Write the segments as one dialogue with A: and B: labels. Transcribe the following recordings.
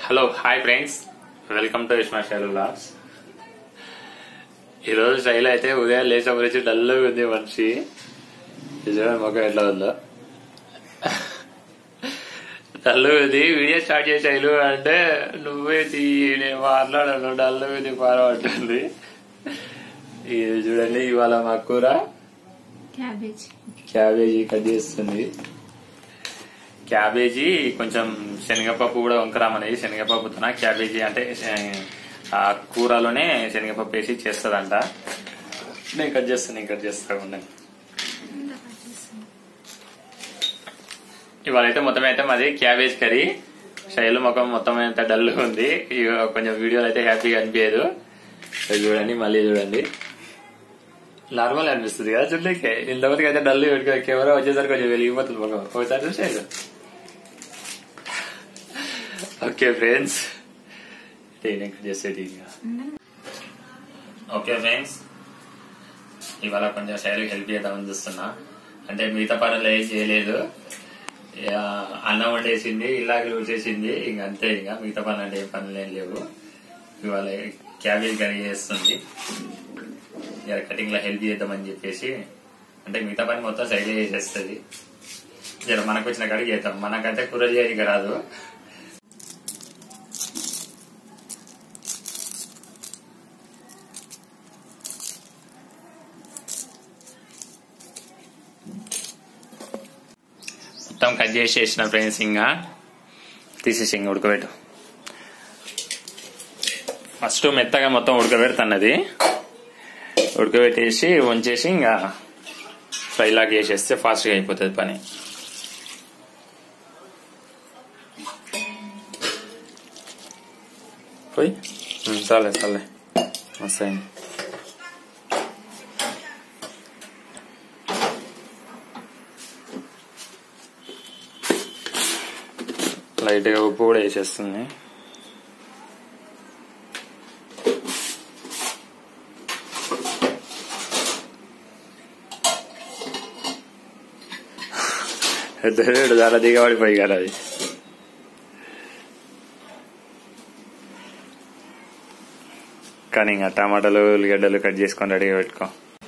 A: Hello hi friends welcome to Isma Shail blogs ఈరోజు శైలి అయితే ఉదయం లేచినప్పటి నుంచి డల్ ఉంది మనిషి ఇది చూడండి మొక్క ఎట్లా ఉందో డల్ ఉంది వీడియో స్టార్ట్ చేసి శైలు అంటే నువ్వే తీ నేను మాట్లాడాను డల్ ఉంది పారబడుతుంది ఇది చూడండి ఇవాళ మా కూర
B: క్యాబేజ్
A: క్యాబేజీ కట్ చేస్తుంది క్యాబేజీ కొంచెం శనగపప్పు కూడా వంకరామనేది శనగపప్పుతో క్యాబేజీ అంటే ఆ కూరలోనే శనగపప్పు వేసి చేస్తుందంట నేను కట్ చేస్తాను నేను కట్ చేస్తా ఉండండి ఇవాళ అయితే మొత్తం అయితే మాది క్యాబేజ్ కర్రీ శైలు ముఖం మొత్తం ఎంత డల్ ఉంది ఇక కొంచెం వీడియోలు అయితే హ్యాపీగా అనిపించదు ఇది చూడండి మళ్ళీ చూడండి నార్మల్ అనిపిస్తుంది కదా చూడలేకే ఇంతవరకు అయితే డల్ కెమెరా వచ్చేసరికి కొంచెం వెలిగిపోతుంది ముఖం ఒకసారి చూసేది ఓకే ఫ్రెండ్స్ నేను చేసేది ఇంకా ఓకే ఫ్రెండ్స్ ఇవాళ కొంచెం శైలికి హెల్ప్ చేద్దామని చూస్తున్నా అంటే మిగతా పనులు ఏం చేయలేదు ఇక అన్నం వండేసింది ఇలాగలు వచ్చేసింది ఇంక అంతే ఇంకా మిగతా పనులు అంటే ఏ పనులు ఏం లేవు ఇవాళ క్యాబేజ్ కర్రీ చేస్తుంది ఇక కటింగ్ లో హెల్ప్ చేద్దామని చెప్పేసి అంటే మిగతా పని మొత్తం సైడ్ చేసేస్తుంది జర మనకు వచ్చిన కాడికి చేద్దాం మనకంటే కూర చేయడానికి రాదు మొత్తం కట్ చేసేసిన ఫ్రెండ్స్ ఇంకా తీసేసి ఇంకా ఉడకబెట్టు ఫస్ట్ మెత్తగా మొత్తం ఉడకబెడుతున్నది ఉడకబెట్టేసి వంచేసి ఇంకా ఫ్రై లాగా చేసేస్తే ఫాస్ట్గా అయిపోతుంది పని పోయి ఉమ్, చాలే చాలే మస్తు అయింది లైట్గా ఉప్పు కూడా వేసేస్తుంది దొరేడు చాలా దిగబడిపోయి కదా అది కానీ ఇంకా టమాటాలు ఉల్లిగడ్డలు కట్ చేసుకొని రెడీగా పెట్టుకో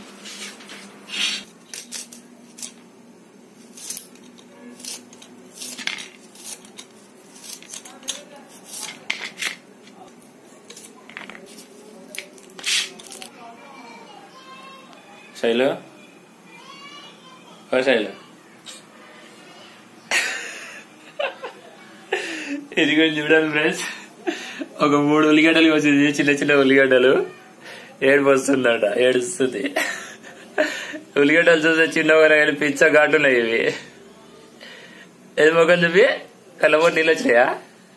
A: శైలు ఓ శైలు ఇది కూడా చూడండి ఫ్రెండ్స్ ఒక మూడు ఉల్లిగడ్డలు వచ్చింది చిన్న చిన్న ఉల్లిగడ్డలు ఏడుపు వస్తుందట ఏడుస్తుంది ఉల్లిగడ్డలు చూస్తే చిన్నగా కానీ పిచ్చ ఘాటున్నాయి ఇవి ఏది మొక్కలు చూపి కళ్ళబోటి నీళ్ళు వచ్చాయా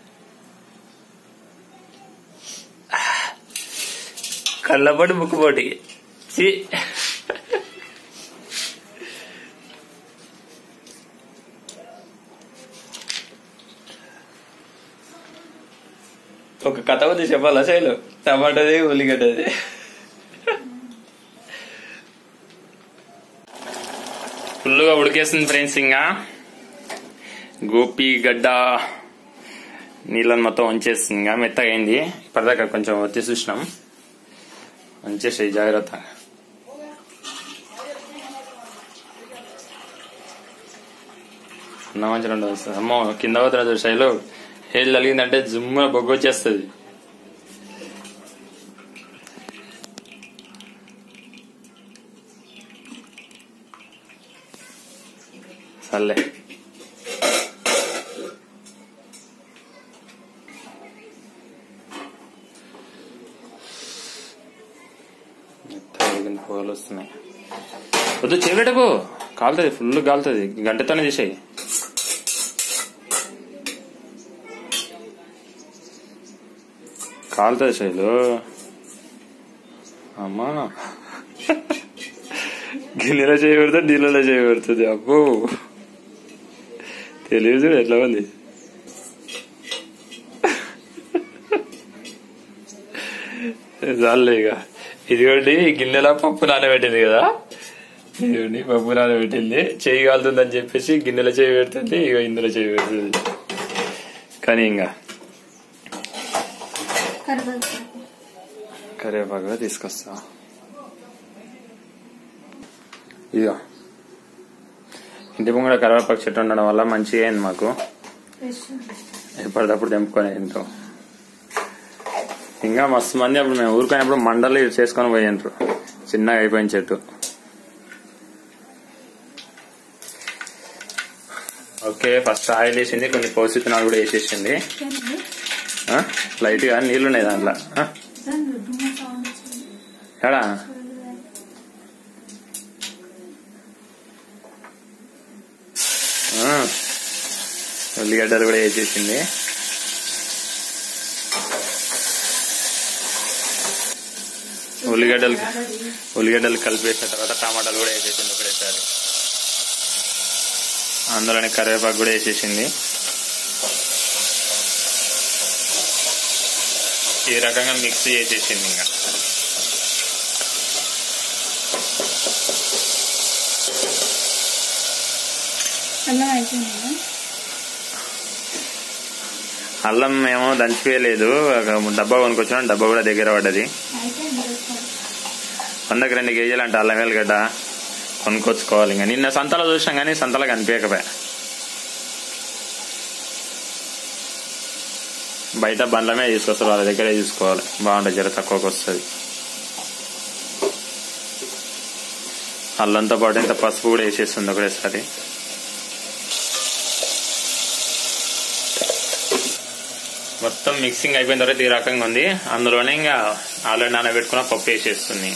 A: కళ్ళబోటి ముక్కుపోటి చి ఒక కథ ఉంది చెప్పాలా శైలు టమాటాది ఉల్లిగడ్డది ఫుల్గా ఉడికేస్తుంది ఫ్రెండ్స్ ఇంకా గోపి గడ్డ నీళ్ళని మొత్తం వంచేస్తుంది ఇంకా మెత్తగా అయింది ఇప్పటిదాకా కొంచెం వచ్చి చూసినాం వంచేసి జాగ్రత్త అన్న మంచిగా ఉండదు అమ్మో కింద పోతున్నా చూడు శైలు హేళ్ళు తగిలిందంటే జుమ్మున బొగ్గు వచ్చేస్తుంది సర్లే పొగలు వస్తున్నాయి వద్దు చేయబెట్టకు కాలుతుంది ఫుల్ కాలుతుంది గంటతోనే తీసేయి కాలుతుంది శైలు అమ్మా గిన్నెలో చేయబడుతుంది నీళ్ళలో చేయబడుతుంది అబ్బో తెలియదు చూడు ఎట్లా ఉంది చాలే ఇక ఇదిగోండి గిన్నెలో పప్పు నానబెట్టింది కదా ఇదిగోండి పప్పు నానబెట్టింది చేయి కాలుతుందని చెప్పేసి గిన్నెలో చేయి పెడుతుంది ఇక ఇందులో చేయి పెడుతుంది కానీ ఇంకా
B: కరివేపాకు
A: కరివేపాకు తీసుకొస్తా ఇదిగో ఇంటి ముంగడ కరివేపాకు చెట్టు ఉండడం వల్ల మంచిగా అయింది మాకు
B: ఫ్రెష్
A: ఎప్పటికప్పుడు తెంపుకొని తింటాం ఇంకా మస్తు మంది అప్పుడు మేము ఊరుకునేప్పుడు మండలి చేసుకొని పోయిండ్రు చిన్నగా అయిపోయిన చెట్టు ఓకే ఫస్ట్ ఆయిల్ వేసింది కొన్ని పోషితనాలు కూడా వేసేసింది లైట్ గా నీళ్లు ఉన్నాయి దాంట్లో ఆ? ఎడా ఆ. ఉల్లిగడ్డలు కూడా వేసేసింది ఉల్లిగడ్డలు ఉల్లిగడ్డలు కలిపేసిన తర్వాత టమాటాలు కూడా వేసేసింది ఒకటేసారి అందులోనే కరివేపాకు కూడా వేసేసింది ఈ రకంగా మిక్స్ చేసేసింది ఇంకా
B: అల్లం అయిపోయింది
A: అల్లం మేము దంచిపోయలేదు ఒక డబ్బా కొనుక్కొచ్చినాం డబ్బా కూడా దగ్గర పడ్డది
B: అయిపోయింది
A: వందకి రెండు కేజీలు అంటే అల్లం వెల్లిగడ్డ కొనుక్కొచ్చుకోవాలి ఇంకా నిన్న సంతలో చూసాం కానీ సంతలో కనిపించకపోయా బయట బండ్లమే తీసుకొస్తారు వాళ్ళ దగ్గరే తీసుకోవాలి బాగుంటుంది జర తక్కువకి వస్తుంది అల్లంతో పాటు ఇంత పసుపు కూడా వేసేస్తుంది ఒకటేసారి మొత్తం మిక్సింగ్ అయిపోయిన తర్వాత ఈ రకంగా ఉంది అందులోనే ఇంకా ఆల్రెడీ నానబెట్టుకున్న పప్పు వేసేస్తుంది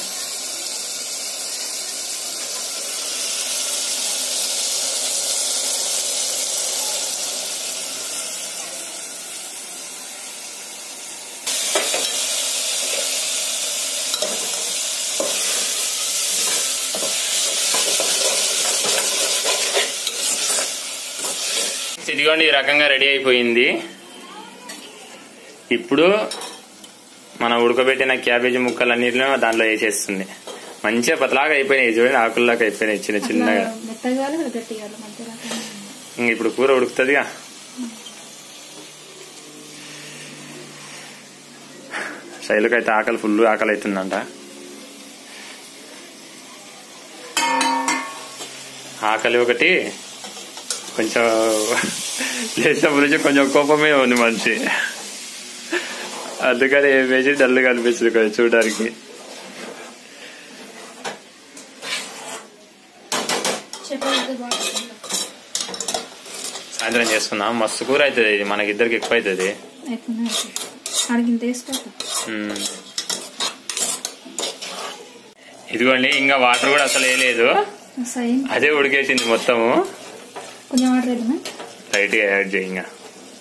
A: ఇదిగోండి ఈ రకంగా రెడీ అయిపోయింది ఇప్పుడు మనం ఉడకబెట్టిన క్యాబేజీ ముక్కలన్నిటిలో దాంట్లో వేసేస్తుంది మంచిగా పతలాగా అయిపోయినాయి చూడండి ఆకుల్లాగా అయిపోయినాయి చిన్న చిన్నగా
B: మెత్తగా గట్టిగా మధ్య రకంగా
A: ఇంక ఇప్పుడు కూర ఉడుకుతుందిగా శైలుకి అయితే ఆకలి ఫుల్ ఆకలి అవుతుందంట ఆకలి ఒకటి కొంచెం లేచినప్పటి నుంచి కొంచెం కోపమే ఉంది మనిషి అందుకని ఏం వేసి డల్ కనిపిస్తుంది కొంచెం చూడడానికి
B: చెప్పలేదు బాగుంటుంది
A: సాయంత్రం చేసుకుందాం మస్తు కూర అవుతుంది ఇది మనకిద్దరికి ఎక్కువ అవుతుంది
B: అయిపోయింది అడిగిన తీసుకోక
A: మ్మ్. ఇదిగోండి ఇంకా వాటర్ కూడా అసలు వేయలేదు
B: సైన్
A: అదే ఉడికేసింది మొత్తము
B: కొంచెం వాటర్ వేద్దామా
A: లైట్ గా యాడ్ చేయి ఇంకా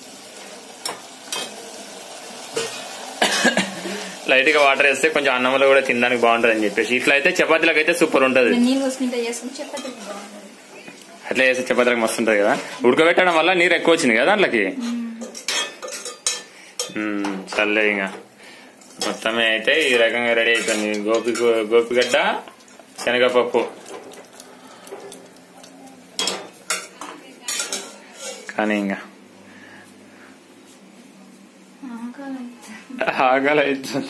A: లైట్ గా వాటర్ వేస్తే కొంచెం అన్నంలో కూడా తినడానికి బాగుంటది అని చెప్పేసి ఇట్లా అయితే చపాతీలకు అయితే సూపర్ ఉంటది
B: నేను నీళ్ళు పోసుకుంటే చేసుకుని చెప్పదు బాగుంటుంది
A: అట్లా చేస్తే చపాతీలకు మస్తు ఉంటది కదా ఉడకబెట్టడం వల్ల నీరు ఎక్కువ వచ్చింది కదా దాంట్లోకి మ్మ్, చల్లే ఇంకా మొత్తమే అయితే ఈ రకంగా రెడీ అయిపోయింది గోపి గోపిగడ్డ శనగపప్పు కానీ ఇంకా
B: ఆకలి
A: ఆకలి అవుతుంది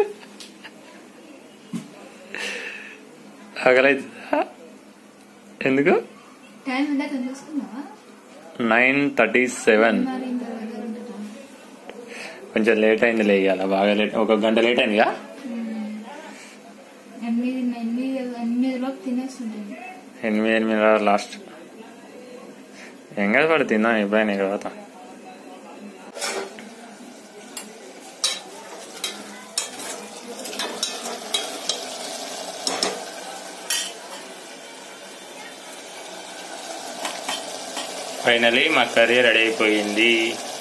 A: ఆకలి అవుతుందా ఎందుకు
B: టైం ఎంత చూసుకున్నావా
A: నైన్ థర్టీ సెవెన్
B: మరి ఇంత దగ్గర ఉంటుందా
A: కొంచెం లేట్ అయింది లేయాల బాగా లేట్ ఒక గంట లేట్ అయిందిగా
B: ఎనిమిది ఎనిమిది ఎనిమిది లోపు తినేస్తుండే
A: ఎనిమిది ఎనిమిది లాస్ట్ ఏం కాదు పడు తిందాం ఎప్పుడైనా తర్వాత ఫైనలీ మా కర్రీ రెడీ అయిపోయింది